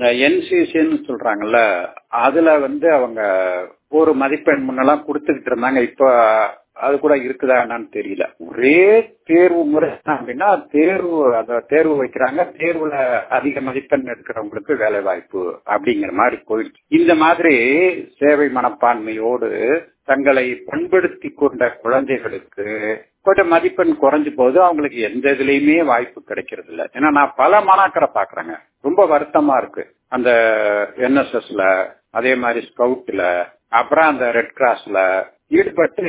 என்சிசின்னு சொல்றாங்கல்ல அதுல வந்து அவங்க ஒரு மதிப்பெண் முன்னெல்லாம் கொடுத்துக்கிட்டு இருந்தாங்க இப்ப அது கூட இருக்குதா என்னன்னு தெரியல ஒரே தேர்வு முறை அப்படின்னா தேர்வு அந்த தேர்வு வைக்கிறாங்க தேர்வுல அதிக மதிப்பெண் எடுக்கிறவங்களுக்கு வேலை வாய்ப்பு அப்படிங்கிற மாதிரி போயிடுச்சு இந்த மாதிரி சேவை மனப்பான்மையோடு தங்களை பண்படுத்தி கொண்ட குழந்தைகளுக்கு கொஞ்சம் மதிப்பெண் குறைஞ்சு போது அவங்களுக்கு எந்த இதுலயுமே வாய்ப்பு கிடைக்கிறது இல்ல ஏன்னா நான் பல மாணாக்கரை பாக்குறேங்க ரொம்ப வருத்தமா இருக்கு அந்த என்எஸ்எஸ்ல அதே மாதிரி ஸ்கவுட்ல அப்புறம் அந்த ரெட் கிராஸ்ல ஈடுபட்டு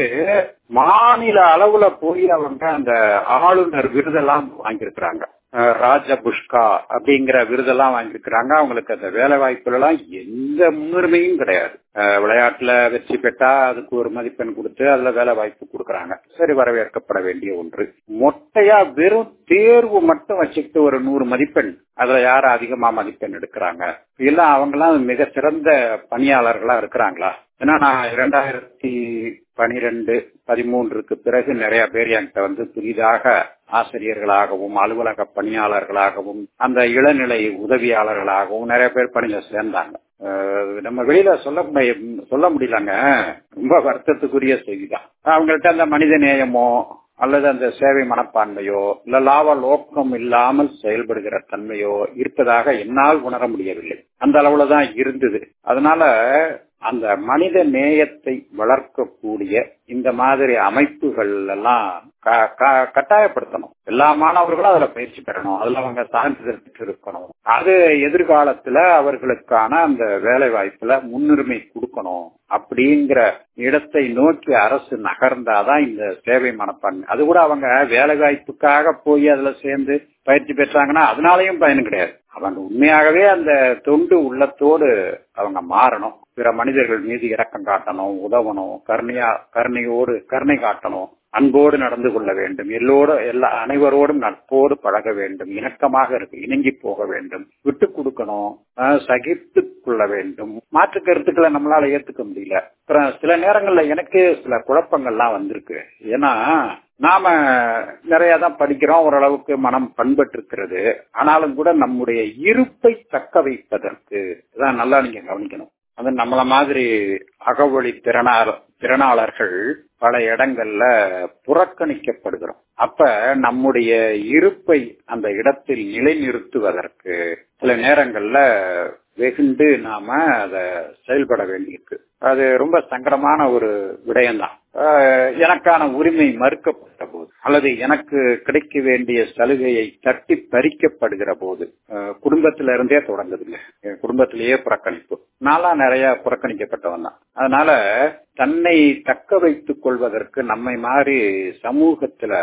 மாநில அளவுல போய் அவங்க அந்த ஆளுநர் விருதெல்லாம் வாங்கியிருக்கிறாங்க ராஜ புஷ்கா அப்படிங்கிற விருதெல்லாம் வாங்கியிருக்கிறாங்க அவங்களுக்கு அந்த வேலை வாய்ப்புல எல்லாம் எந்த முன்னுரிமையும் கிடையாது விளையாட்டுல வெற்றி பெற்றா அதுக்கு ஒரு மதிப்பெண் கொடுத்து அதுல வேலை வாய்ப்பு கொடுக்கறாங்க சரி வரவேற்கப்பட வேண்டிய ஒன்று மொட்டையா வெறும் தேர்வு மட்டும் வச்சுக்கிட்டு ஒரு நூறு மதிப்பெண் அதுல யார் அதிகமா மதிப்பெண் எடுக்கிறாங்க இல்ல அவங்க எல்லாம் மிக சிறந்த பணியாளர்களா இருக்கிறாங்களா ஏன்னா நான் இரண்டாயிரத்தி பனிரெண்டு பதிமூன்றுக்கு பிறகு நிறைய பேர் என்கிட்ட வந்து புதிதாக ஆசிரியர்களாகவும் அலுவலக பணியாளர்களாகவும் அந்த இளநிலை உதவியாளர்களாகவும் நிறைய பேர் பணியில சேர்ந்தாங்க நம்ம வெளியில சொல்ல சொல்ல முடியலங்க ரொம்ப வருத்தத்துக்குரிய செய்திதான் அவங்கள்ட்ட அந்த மனித நேயமோ அல்லது அந்த சேவை மனப்பான்மையோ இல்ல லாப லோக்கம் இல்லாமல் செயல்படுகிற தன்மையோ இருப்பதாக என்னால் உணர முடியவில்லை அந்த அளவுல தான் இருந்தது அதனால அந்த மனித நேயத்தை வளர்க்கக்கூடிய இந்த மாதிரி அமைப்புகள் எல்லாம் கட்டாயப்படுத்தணும் எல்லா மாணவர்களும் அதுல பயிற்சி பெறணும் அதுல அவங்க சான்றிதழ் பெற்று இருக்கணும் அது எதிர்காலத்துல அவர்களுக்கான அந்த வேலை வாய்ப்புல முன்னுரிமை கொடுக்கணும் அப்படிங்கிற இடத்தை நோக்கி அரசு நகர்ந்தாதான் இந்த சேவை மனப்பான்மை அது கூட அவங்க வேலை வாய்ப்புக்காக போய் அதுல சேர்ந்து பயிற்சி பெற்றாங்கன்னா அதனாலயும் பயன் கிடையாது அவங்க உண்மையாகவே அந்த தொண்டு உள்ளத்தோடு அவங்க மாறணும் பிற மனிதர்கள் மீது இரக்கம் காட்டணும் உதவணும் கருணையா கருணையோடு கருணை காட்டணும் அன்போடு நடந்து கொள்ள வேண்டும் எல்லோரும் எல்லா அனைவரோடும் நட்போடு பழக வேண்டும் இணக்கமாக இருக்கு இணங்கி போக வேண்டும் விட்டு கொடுக்கணும் சகித்து கொள்ள வேண்டும் மாற்று கருத்துக்களை நம்மளால ஏத்துக்க முடியல அப்புறம் சில நேரங்கள்ல எனக்கு சில குழப்பங்கள்லாம் வந்திருக்கு ஏன்னா நாம நிறைய தான் படிக்கிறோம் ஓரளவுக்கு மனம் பண்பட்டு இருக்கிறது ஆனாலும் கூட நம்முடைய இருப்பை தக்க வைப்பதற்கு இதான் நல்லா நீங்க கவனிக்கணும் அது நம்மள மாதிரி அகவழி திறனாளர் திறனாளர்கள் பல இடங்கள்ல புறக்கணிக்கப்படுகிறோம் அப்ப நம்முடைய இருப்பை அந்த இடத்தில் நிலைநிறுத்துவதற்கு சில நேரங்கள்ல வெகுண்டு நாம அத செயல்பட வேண்டியிருக்கு அது ரொம்ப சங்கடமான ஒரு விடயம்தான் எனக்கான உரிமை மறுக்கப்பட்ட போது அல்லது எனக்கு கிடைக்க வேண்டிய சலுகையை தட்டி பறிக்கப்படுகிற போது குடும்பத்தில இருந்தே தொடங்குதுங்க குடும்பத்திலேயே புறக்கணிப்பு நான்லாம் நிறைய புறக்கணிக்கப்பட்டவன் தான் அதனால தன்னை தக்க வைத்துக் கொள்வதற்கு நம்மை மாதிரி சமூகத்துல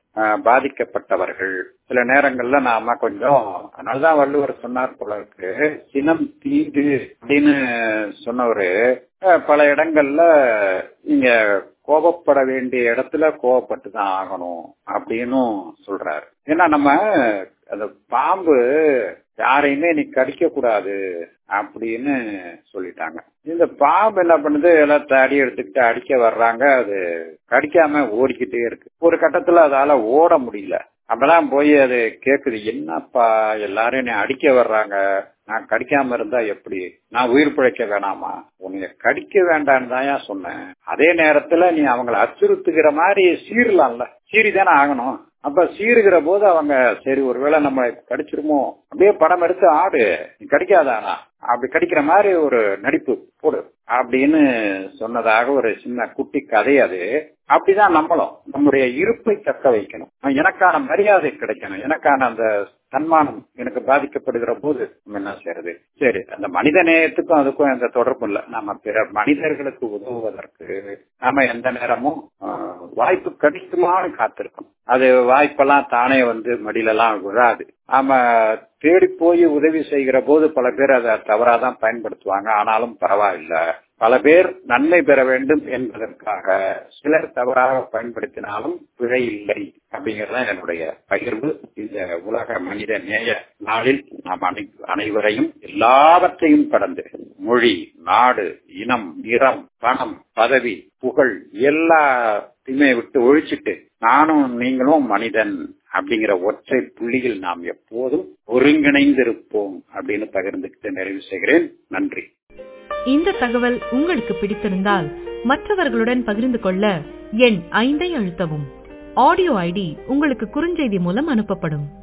பாதிக்கப்பட்டவர்கள் சில நேரங்கள்ல நாம கொஞ்சம் அதனாலதான் வள்ளுவர் சொன்னார் போல இருக்கு சினம் தீது அப்படின்னு சொன்னவரு பல இடங்கள்ல நீங்க கோபப்பட வேண்டிய இடத்துல கோபப்பட்டு தான் ஆகணும் அப்படின்னு சொல்றாரு ஏன்னா நம்ம அந்த பாம்பு யாரையுமே நீ கடிக்க கூடாது அப்படின்னு சொல்லிட்டாங்க இந்த பாம்பு என்ன பண்ணுது எல்லாம் தடி எடுத்துக்கிட்டு அடிக்க வர்றாங்க அது கடிக்காம ஓடிக்கிட்டே இருக்கு ஒரு கட்டத்துல அதால ஓட முடியல அப்பதான் போய் அது கேக்குது என்னப்பா எல்லாரும் என்னை அடிக்க வர்றாங்க நான் கடிக்காம இருந்தா எப்படி நான் உயிர் பிழைக்க வேணாமா உன்னை கடிக்க வேண்டான்னு தான் சொன்னேன் அதே நேரத்துல நீ அவங்கள அச்சுறுத்துகிற மாதிரி சீரலாம்ல சீறி தானே ஆகணும் அப்ப சீருகிற போது அவங்க சரி ஒருவேளை நம்ம கடிச்சிருமோ அப்படியே படம் எடுத்து ஆடு நீ கடிக்காதானா அப்படி கடிக்கிற மாதிரி ஒரு நடிப்பு போடு அப்படின்னு சொன்னதாக ஒரு சின்ன குட்டி கதை அது அப்படிதான் நம்மளும் நம்முடைய இருப்பை தக்க வைக்கணும் எனக்கான மரியாதை கிடைக்கணும் எனக்கான அந்த தன்மானம் எனக்கு பாதிக்கப்படுகிற போது நம்ம என்ன செய்யறது சரி அந்த மனித நேயத்துக்கும் அதுக்கும் எந்த தொடர்பும் இல்லை நம்ம பிற மனிதர்களுக்கு உதவுவதற்கு நாம எந்த நேரமும் வாய்ப்பு கிடைக்குமான்னு காத்திருக்கணும் அது வாய்ப்பெல்லாம் தானே வந்து மடியிலலாம் விழாது நாம தேடி போய் உதவி செய்கிற போது பல பேர் அதை தவறாதான் பயன்படுத்துவாங்க ஆனாலும் பரவாயில்ல பல பேர் நன்மை பெற வேண்டும் என்பதற்காக சிலர் தவறாக பயன்படுத்தினாலும் பிழை இல்லை அப்படிங்கறத என்னுடைய பகிர்வு இந்த உலக மனித நேய நாளில் நாம் அனைவரையும் எல்லாவற்றையும் கடந்து மொழி நாடு இனம் நிறம் பணம் பதவி புகழ் எல்லாத்தையுமே விட்டு ஒழிச்சிட்டு நானும் நீங்களும் மனிதன் அப்படிங்கிற ஒற்றை புள்ளியில் நாம் எப்போதும் ஒருங்கிணைந்திருப்போம் அப்படின்னு பகிர்ந்துக்கிட்டு நிறைவு செய்கிறேன் நன்றி இந்த தகவல் உங்களுக்கு பிடித்திருந்தால் மற்றவர்களுடன் பகிர்ந்து கொள்ள எண் ஐந்தை அழுத்தவும் ஆடியோ ஐடி உங்களுக்கு குறுஞ்செய்தி மூலம் அனுப்பப்படும்